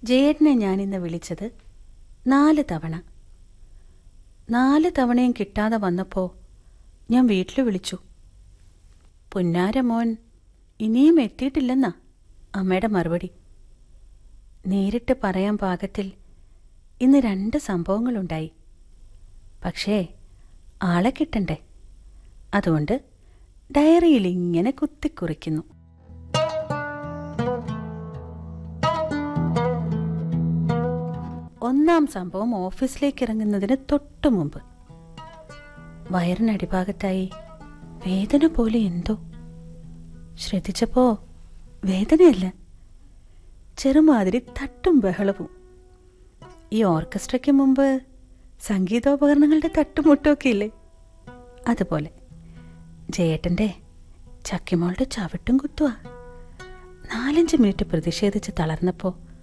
ജയേട്ടനെ ഞാനിന്ന് വിളിച്ചത് നാല് തവണ നാല് തവണയും കിട്ടാതെ വന്നപ്പോൾ ഞാൻ വീട്ടിൽ വിളിച്ചു പുന്നാര മോൻ ഇനിയും എത്തിയിട്ടില്ലെന്നാ അമ്മയുടെ മറുപടി നേരിട്ട് പറയാൻ പാകത്തിൽ ഇന്ന് രണ്ട് സംഭവങ്ങളുണ്ടായി പക്ഷേ ആളെ കിട്ടണ്ടേ അതുകൊണ്ട് ഡയറിയിൽ ഇങ്ങനെ കുത്തിക്കുറിക്കുന്നു ഒന്നാം സംഭവം ഓഫീസിലേക്ക് ഇറങ്ങുന്നതിന് തൊട്ടു മുമ്പ് വയറിനടിഭാഗത്തായി വേദന പോലെ എന്തോ ശ്രദ്ധിച്ചപ്പോ വേദനയല്ല ചെറുമാതിരി തട്ടും ബഹളവും ഈ ഓർക്കസ്ട്രയ്ക്ക് മുമ്പ് സംഗീതോപകരണങ്ങളുടെ തട്ടുമുട്ടൊക്കെ ഇല്ലേ അതുപോലെ ജയേട്ടൻ്റെ ചക്കിമോളുടെ ചവിട്ടും കുത്തുക നാലഞ്ച് മിനിറ്റ് പ്രതിഷേധിച്ച് തളർന്നപ്പോൾ